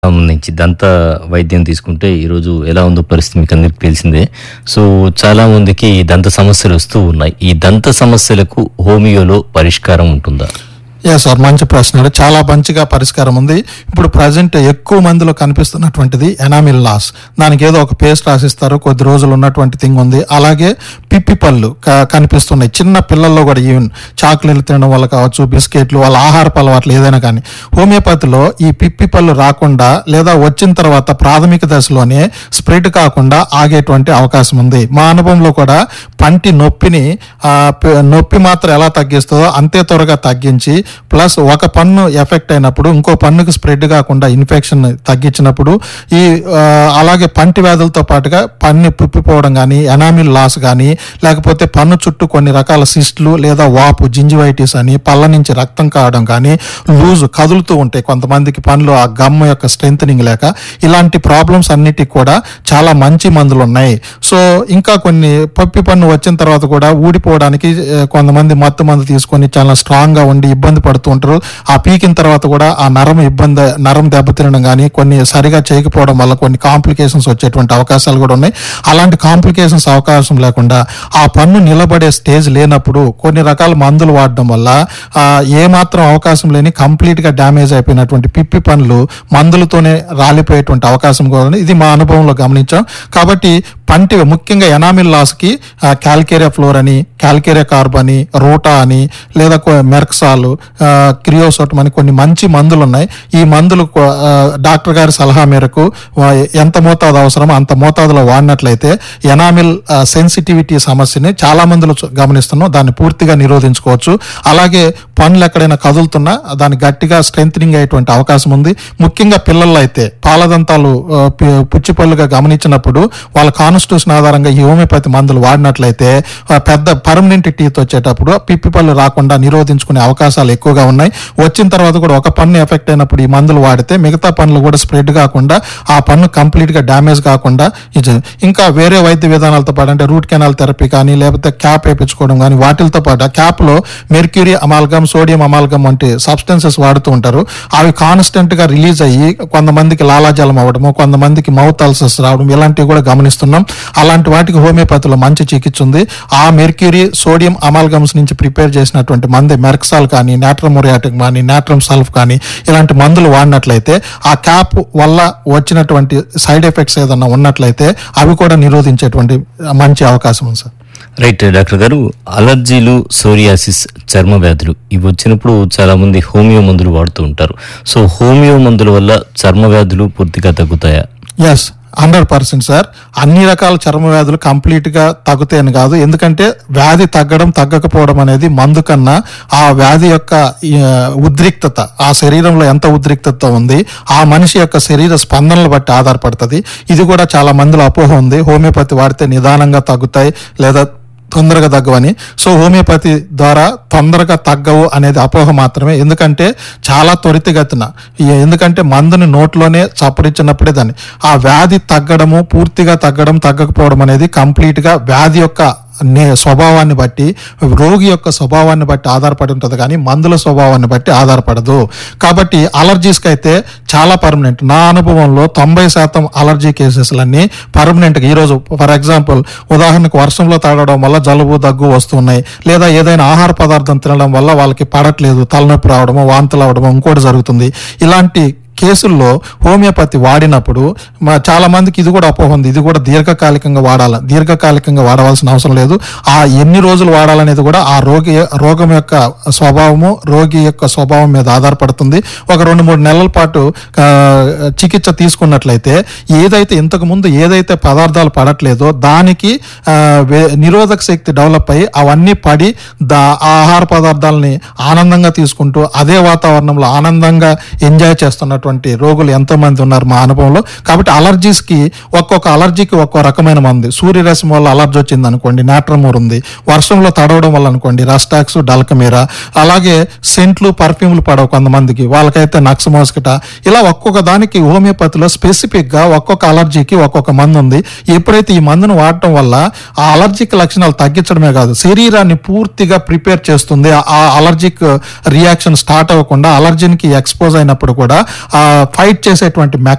సంబంధించి దంత వైద్యం తీసుకుంటే ఈరోజు ఎలా ఉందో పరిస్థితి మీకు అందరికి తెలిసిందే సో చాలా మందికి ఈ దంత సమస్యలు వస్తూ ఉన్నాయి ఈ దంత సమస్యలకు హోమియోలో పరిష్కారం ఉంటుందా యా సార్ మంచి ప్రశ్న చాలా మంచిగా పరిష్కారం ఉంది ఇప్పుడు ప్రజెంట్ ఎక్కువ మందిలో కనిపిస్తున్నటువంటిది ఎనామిల్ లాస్ దానికి ఏదో ఒక పేస్ట్ రాసిస్తారు కొద్ది రోజులు ఉన్నటువంటి థింగ్ ఉంది అలాగే పిప్పి పళ్ళు క- కనిపిస్తున్నాయి చిన్న పిల్లల్లో కూడా ఈవెన్ చాక్లెట్లు తినడం వల్ల కావచ్చు బిస్కెట్లు వాళ్ళ ఆహారపు అలవాట్లు ఏదైనా కానీ హోమియోపతిలో ఈ పిప్పి పళ్ళు రాకుండా లేదా వచ్చిన తర్వాత ప్రాథమిక దశలోనే స్ప్రెడ్ కాకుండా ఆగేటువంటి అవకాశం ఉంది మా అనుభవంలో కూడా పంటి నొప్పిని ఆ, ప- నొప్పి మాత్రం ఎలా తగ్గిస్తుందో అంతే త్వరగా తగ్గించి ప్లస్ ఒక పన్ను ఎఫెక్ట్ అయినప్పుడు ఇంకో పన్నుకు స్ప్రెడ్ కాకుండా ఇన్ఫెక్షన్ తగ్గించినప్పుడు ఈ ఆ, అలాగే పంటి వ్యాధులతో పాటుగా పన్ను పుప్పిపోవడం కానీ ఎనామిల్ లాస్ కానీ లేకపోతే పన్ను చుట్టూ కొన్ని రకాల సిస్టులు లేదా వాపు జింజివైటిస్ అని పళ్ళ నుంచి రక్తం కావడం కానీ లూజ్ కదులుతూ ఉంటాయి కొంతమందికి పనులు ఆ గమ్ యొక్క స్ట్రెంగ్ లేక ఇలాంటి ప్రాబ్లమ్స్ అన్నిటికి కూడా చాలా మంచి మందులు ఉన్నాయి సో ఇంకా కొన్ని పప్పి పన్ను వచ్చిన తర్వాత కూడా ఊడిపోవడానికి ఆ, కొంతమంది మత్తు మందు తీసుకొని చాలా స్ట్రాంగ్ గా ఉండి ఇబ్బంది పడుతూ ఉంటారు ఆ పీకిన తర్వాత కూడా ఆ నరం ఇబ్బంది నరం దెబ్బతినడం కానీ కొన్ని సరిగా చేయకపోవడం వల్ల కొన్ని కాంప్లికేషన్స్ వచ్చేటువంటి అవకాశాలు కూడా ఉన్నాయి అలాంటి కాంప్లికేషన్స్ అవకాశం లేకుండా ఆ పన్ను నిలబడే స్టేజ్ లేనప్పుడు కొన్ని రకాల మందులు వాడడం వల్ల ఆ, ఏ మాత్రం అవకాశం లేని కంప్లీట్ గా డ్యామేజ్ అయిపోయినటువంటి పిప్పి పనులు మందులతోనే రాలిపోయేటువంటి అవకాశం కూడా ఉంది ఇది మా అనుభవంలో గమనించాం కాబట్టి పంటి ముఖ్యంగా ఎనామిల్ లాస్ కి క్యాల్కేరియా ఫ్లోర్ అని క్యాల్కేరియా కార్బ్ అని రోటా అని లేదా కొ- మెర్క్సాల్ ఆ, క్రియోసోటం అని కొన్ని మంచి మందులు ఉన్నాయి ఈ మందులు కొ- ఆ, డాక్టర్ గారి సలహా మేరకు వా- ఎంత మోతాదు అవసరమో అంత మోతాదులో వాడినట్లయితే ఎనామిల్ సెన్సిటివిటీ సమస్యని చాలా మందిలో చూ- గమనిస్తున్నాం దాన్ని పూర్తిగా నిరోధించుకోవచ్చు అలాగే పనులు ఎక్కడైనా కదులుతున్నా దాన్ని గట్టిగా స్ట్రెంగ్ అయ్యేటువంటి అవకాశం ఉంది ముఖ్యంగా పిల్లల్లో అయితే పాలదంతాలు ఆ, పి- పుచ్చిపళ్ళుగా గమనించినప్పుడు వాళ్ళ కాన్స్టిట్యూషన్ ఆధారంగా ఈ హోమియోపతి మందులు వాడినట్లయితే ఆ, పెద్ద పర్మనెంట్ టీత్ వచ్చేటప్పుడు పిప్పి పళ్ళు రాకుండా నిరోధించుకునే అవకాశాలు ఎక్కువగా ఉన్నాయి వచ్చిన తర్వాత కూడా ఒక పన్ను ఎఫెక్ట్ అయినప్పుడు ఈ మందులు వాడితే మిగతా పనులు కూడా స్ప్రెడ్ కాకుండా ఆ పన్ను కంప్లీట్ గా డ్యామేజ్ కాకుండా ఇది ఇంకా వేరే వైద్య విధానాలతో పాటు అంటే రూట్ కెనాల్ థెరపీ కానీ లేకపోతే క్యాప్ వేయించుకోవడం కానీ వాటితో పాటు ఆ క్యాప్ లో మెర్క్యూరీ అమాల్గమ్ సోడియం అమాల్గమ్ వంటి సబ్స్టెన్సెస్ వాడుతూ ఉంటారు అవి కాన్స్టెంట్ గా రిలీజ్ అయ్యి కొంతమందికి లాలాజలం అవ్వడము కొంతమందికి మౌత్ అల్సర్స్ రావడం ఇలాంటివి కూడా గమనిస్తున్నాం అలాంటి వాటికి హోమియోపతిలో మంచి చికిత్స ఉంది ఆ మెర్క్యూరీ సోడియం అమాల్గమ్స్ నుంచి ప్రిపేర్ చేసినటువంటి మంది మెర్క్సాల్ కానీ నాట్రమోరియాటిక్ కానీ నాట్రమ్ సల్ఫ్ కానీ ఇలాంటి మందులు వాడినట్లయితే ఆ క్యాప్ వల్ల వచ్చినటువంటి సైడ్ ఎఫెక్ట్స్ ఏదన్నా ఉన్నట్లయితే అవి కూడా నిరోధించేటువంటి మంచి అవకాశం ఉంది సార్ రైట్ డాక్టర్ గారు అలర్జీలు సోరియాసిస్ చర్మ వ్యాధులు ఇవి వచ్చినప్పుడు చాలా మంది హోమియో మందులు వాడుతూ ఉంటారు సో హోమియో మందుల వల్ల చర్మ వ్యాధులు పూర్తిగా తగ్గుతాయా ఎస్ హండ్రెడ్ పర్సెంట్ సార్ అన్ని రకాల చర్మ వ్యాధులు కంప్లీట్ గా తగ్గుతాయని కాదు ఎందుకంటే వ్యాధి తగ్గడం తగ్గకపోవడం అనేది మందు కన్నా ఆ వ్యాధి యొక్క ఈ, ఆ, ఉద్రిక్తత ఆ శరీరంలో ఎంత ఉద్రిక్తత ఉంది ఆ మనిషి యొక్క శరీర స్పందనలు బట్టి ఆధారపడుతుంది ఇది కూడా చాలా మందిలో అపోహ ఉంది హోమియోపతి వాడితే నిదానంగా తగ్గుతాయి లేదా తొందరగా తగ్గవని సో హోమియోపతి ద్వారా తొందరగా తగ్గవు అనేది అపోహ మాత్రమే ఎందుకంటే చాలా త్వరితగతిన ఈ- ఎందుకంటే మందుని నోట్లోనే చప్పరించినప్పుడే దాన్ని ఆ వ్యాధి తగ్గడము పూర్తిగా తగ్గడం తగ్గకపోవడం అనేది కంప్లీట్ గా వ్యాధి యొక్క నే స్వభావాన్ని బట్టి రోగి యొక్క స్వభావాన్ని బట్టి ఆధారపడి ఉంటుంది కానీ మందుల స్వభావాన్ని బట్టి ఆధారపడదు కాబట్టి అలర్జీస్కి అయితే చాలా పర్మనెంట్ నా అనుభవంలో తొంభై శాతం అలర్జీ కేసెస్లన్నీ పర్మనెంట్గా ఈరోజు ఫర్ ఎగ్జాంపుల్ ఉదాహరణకు వర్షంలో తాగడం వల్ల జలుబు దగ్గు వస్తున్నాయి లేదా ఏదైనా ఆహార పదార్థం తినడం వల్ల వాళ్ళకి పడట్లేదు తలనొప్పి రావడము వాంతులు అవడము ఇంకోటి జరుగుతుంది ఇలాంటి కేసుల్లో హోమియోపతి వాడినప్పుడు మా చాలా మందికి ఇది కూడా అపోహ ఉంది ఇది కూడా దీర్ఘకాలికంగా వాడాలి దీర్ఘకాలికంగా వాడవలసిన అవసరం లేదు ఆ ఎన్ని రోజులు వాడాలనేది కూడా ఆ రోగి రోగం యొక్క స్వభావము రోగి యొక్క స్వభావం మీద ఆధారపడుతుంది ఒక రెండు మూడు నెలల పాటు ఆ, చికిత్స తీసుకున్నట్లయితే ఏదైతే ఇంతకు ముందు ఏదైతే పదార్థాలు పడట్లేదో దానికి ఆ, వే- నిరోధక శక్తి డెవలప్ అయ్యి అవన్నీ పడి దా ఆ ఆహార పదార్థాలని ఆనందంగా తీసుకుంటూ అదే వాతావరణంలో ఆనందంగా ఎంజాయ్ చేస్తున్నటువంటి రోగులు ఎంతో మంది ఉన్నారు మా అనుభవంలో కాబట్టి అలర్జీస్ కి ఒక్కొక్క అలర్జీకి ఒక్కో రకమైన మంది సూర్యరశ్మి వల్ల అలర్జీ వచ్చింది అనుకోండి నాట్రమూర్ ఉంది వర్షంలో తడవడం వల్ల అనుకోండి రస్టాక్స్ డల్కమీరా అలాగే సెంట్లు పర్ఫ్యూమ్లు పడవు కొంతమందికి వాళ్ళకైతే నక్సమోస్కిట ఇలా ఒక్కొక్క దానికి హోమియోపతిలో స్పెసిఫిక్ గా ఒక్కొక్క అలర్జీకి ఒక్కొక్క మందు ఉంది ఎప్పుడైతే ఈ మందును వాడటం వల్ల ఆ అలర్జిక్ లక్షణాలు తగ్గించడమే కాదు శరీరాన్ని పూర్తిగా ప్రిపేర్ చేస్తుంది ఆ అలర్జిక్ రియాక్షన్ స్టార్ట్ అవ్వకుండా అలర్జీకి ఎక్స్పోజ్ అయినప్పుడు కూడా ఆ ఫైట్ చేసేటువంటి